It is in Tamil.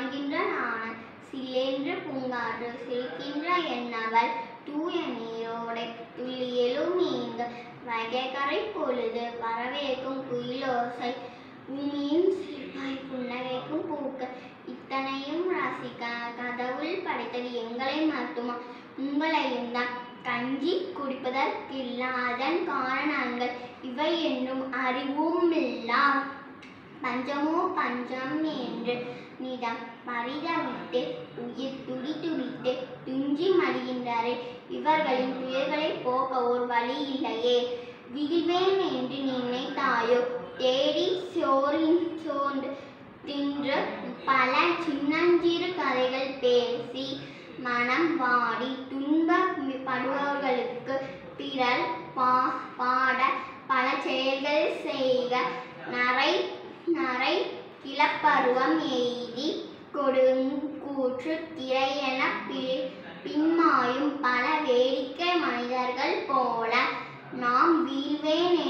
காணுகின்ற நாணல் சில்லென்று பூங்காற்று சிரிக்கின்ற என்னவள் தூய நீரோடை துள்ளி எழுமீங்க வைகைக்கரை பொழுது வரவேற்கும் குயிலோசை பூமியின் சிற்பாய் புன்னகைக்கும் பூக்கள் இத்தனையும் ரசிக்க கடவுள் படைத்தது எங்களை மட்டுமா உங்களையும் தான் கஞ்சி குடிப்பதற்கில்லாதன் காரணங்கள் இவை என்னும் அறிவும் இல்லா பஞ்சமோ பஞ்சம் என்று நிதம் பரிதவித்து உயிர் துடி துடித்து துஞ்சி மடிகின்றாரே இவர்களின் துயர்களை போக்க ஒரு வழி இல்லையே விடுவேன் என்று நினைத்தாயோ தேடி சோறின் சோர்ந்து தின்று பல சின்னஞ்சிறு கதைகள் பேசி மனம் வாடி துன்பப்படுபவர்களுக்கு பிறர் பா பாட பல செயல்கள் செய்க நரை நரை கிளப்பருவம் எய்தி கொடுங்கூற்று திரையென பி- பின்மாயும் பல வேடிக்கை மனிதர்கள் போல நாம் வீழ்வேன்